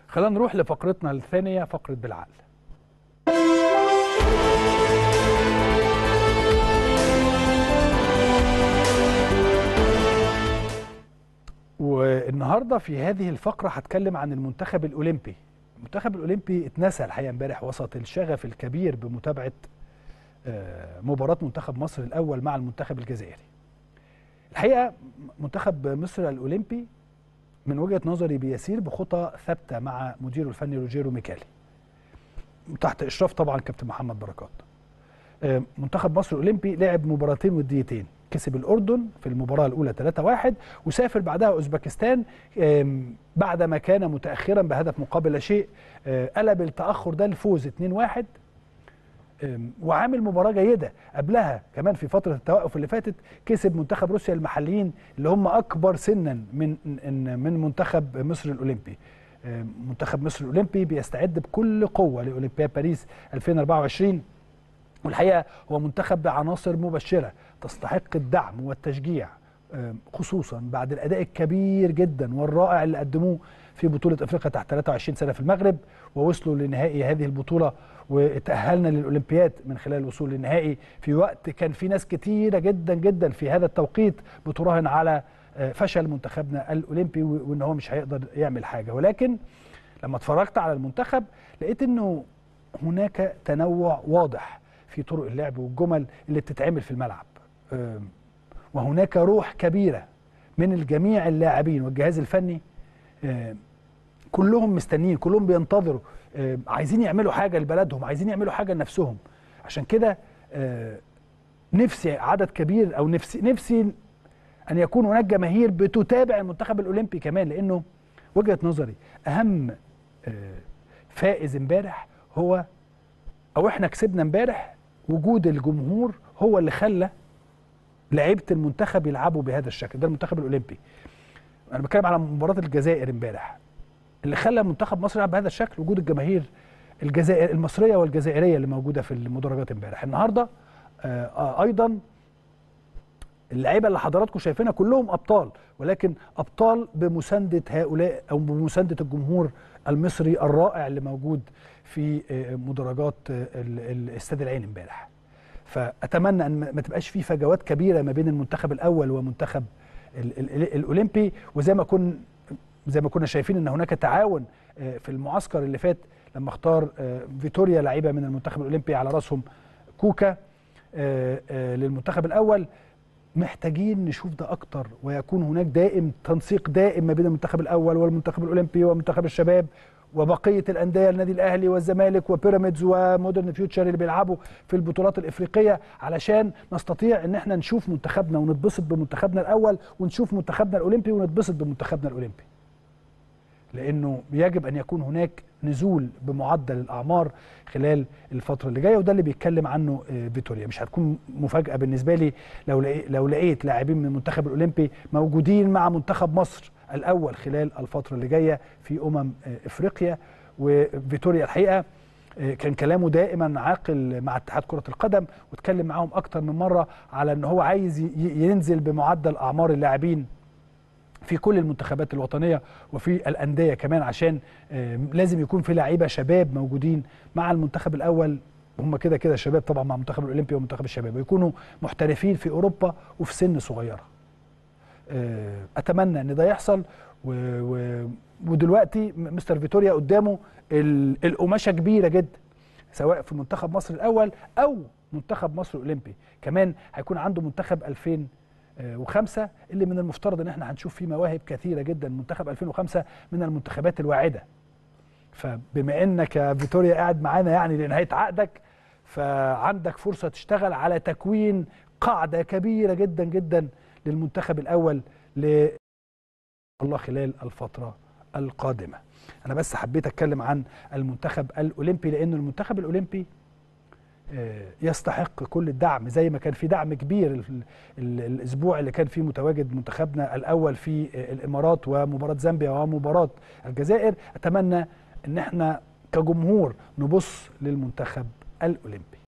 خلينا نروح لفقرتنا الثانيه فقره بالعقل والنهارده في هذه الفقره هتكلم عن المنتخب الاولمبي المنتخب الاولمبي اتنسى الحقيقه امبارح وسط الشغف الكبير بمتابعه آه، مباراه منتخب مصر الاول مع المنتخب الجزائري الحقيقه منتخب مصر الاولمبي من وجهه نظري بيسير بخطى ثابته مع مديره الفني روجيرو ميكالي تحت اشراف طبعا كابتن محمد بركات آه، منتخب مصر الاولمبي لعب مباراتين وديتين كسب الاردن في المباراه الاولى 3-1 وسافر بعدها اوزبكستان آم، بعدما كان متاخرا بهدف مقابل لا شيء آه، قلب التاخر ده لفوز 2-1 آم، وعامل مباراه جيده قبلها كمان في فتره التوقف اللي فاتت كسب منتخب روسيا المحليين اللي هم اكبر سنا من من من منتخب مصر الاولمبي آم، منتخب مصر الاولمبي بيستعد بكل قوه لاولمبياد باريس 2024 والحقيقه هو منتخب بعناصر مبشره تستحق الدعم والتشجيع آم، خصوصا بعد الاداء الكبير جدا والرائع اللي قدموه في بطوله افريقيا تحت 23 سنه في المغرب ووصلوا لنهائي هذه البطوله وتاهلنا للاولمبياد من خلال الوصول للنهائي في وقت كان في ناس كتيره جدا جدا في هذا التوقيت بتراهن على آه، فشل منتخبنا الاولمبي و- وان هو مش هيقدر يعمل حاجه ولكن لما اتفرجت على المنتخب لقيت انه هناك تنوع واضح في طرق اللعب والجمل اللي بتتعمل في الملعب آم، وهناك روح كبيره من الجميع اللاعبين والجهاز الفني آم، كلهم مستنيين كلهم بينتظروا آم، عايزين يعملوا حاجه لبلدهم عايزين يعملوا حاجه لنفسهم عشان كده آه، نفسي عدد كبير او نفسي نفسي ان يكون هناك جماهير بتتابع المنتخب الاولمبي كمان لانه وجهه نظري اهم آه، فائز امبارح هو او احنا كسبنا امبارح وجود الجمهور هو اللي خلى لعيبه المنتخب يلعبوا بهذا الشكل ده المنتخب الاولمبي انا بتكلم على مباراه الجزائر امبارح اللي خلى منتخب مصر يلعب بهذا الشكل وجود الجماهير الجزائر المصريه والجزائريه اللي موجوده في المدرجات امبارح النهارده آه آه ايضا اللعيبه اللي حضراتكم شايفينها كلهم ابطال ولكن ابطال بمسانده هؤلاء او بمسانده الجمهور المصري الرائع اللي موجود في آه، مدرجات آه، ال- ال- استاد العين امبارح فاتمنى ان ما ما تبقاش في فجوات كبيره ما بين المنتخب الاول ومنتخب ال- ال- ال- الاولمبي وزي ما كن زي ما كنا شايفين ان هناك تعاون آه، في المعسكر اللي فات لما اختار آه، فيتوريا لعيبه من المنتخب الاولمبي على راسهم كوكا آه، آه، للمنتخب الاول محتاجين نشوف ده اكتر ويكون هناك دائم تنسيق دائم ما بين المنتخب الاول والمنتخب الاولمبي ومنتخب الشباب وبقيه الانديه النادي الاهلي والزمالك وبيراميدز ومودرن فيوتشر اللي بيلعبوا في البطولات الافريقيه علشان نستطيع ان احنا نشوف منتخبنا ونتبسط بمنتخبنا الاول ونشوف منتخبنا الاولمبي ونتبسط بمنتخبنا الاولمبي لانه يجب ان يكون هناك نزول بمعدل الاعمار خلال الفتره اللي جايه وده اللي بيتكلم عنه آه، فيتوريا مش هتكون مفاجاه بالنسبه لي لو لقيت لو لقيت لاعبين من المنتخب الاولمبي موجودين مع منتخب مصر الاول خلال الفتره اللي جايه في امم آه، افريقيا وفيتوريا الحقيقه آه، كان كلامه دائما عاقل مع اتحاد كره القدم واتكلم معاهم اكتر من مره على ان هو عايز ي- ي- ينزل بمعدل اعمار اللاعبين في كل المنتخبات الوطنيه وفي الانديه كمان عشان آه، لازم يكون في لعيبه شباب موجودين مع المنتخب الاول هم كده كده شباب طبعا مع المنتخب الاولمبي ومنتخب الشباب ويكونوا محترفين في اوروبا وفي سن صغيره آه، اتمنى ان ده يحصل و... و... ودلوقتي م- مستر فيتوريا قدامه ال... القماشه كبيره جدا سواء في منتخب مصر الاول او منتخب مصر الاولمبي كمان هيكون عنده منتخب 2005 اللي من المفترض ان احنا هنشوف فيه مواهب كثيره جدا منتخب 2005 من المنتخبات الواعده فبما انك يا فيتوريا قاعد معانا يعني لنهايه عقدك فعندك فرصه تشتغل على تكوين قاعده كبيره جدا جدا للمنتخب الاول ل الله خلال الفتره القادمه انا بس حبيت اتكلم عن المنتخب الاولمبي لان المنتخب الاولمبي آه، يستحق كل الدعم زي ما كان في دعم كبير ال- ال- الاسبوع اللي كان فيه متواجد منتخبنا الاول في آه، الامارات ومباراه زامبيا ومباراه الجزائر اتمنى ان احنا كجمهور نبص للمنتخب الاولمبي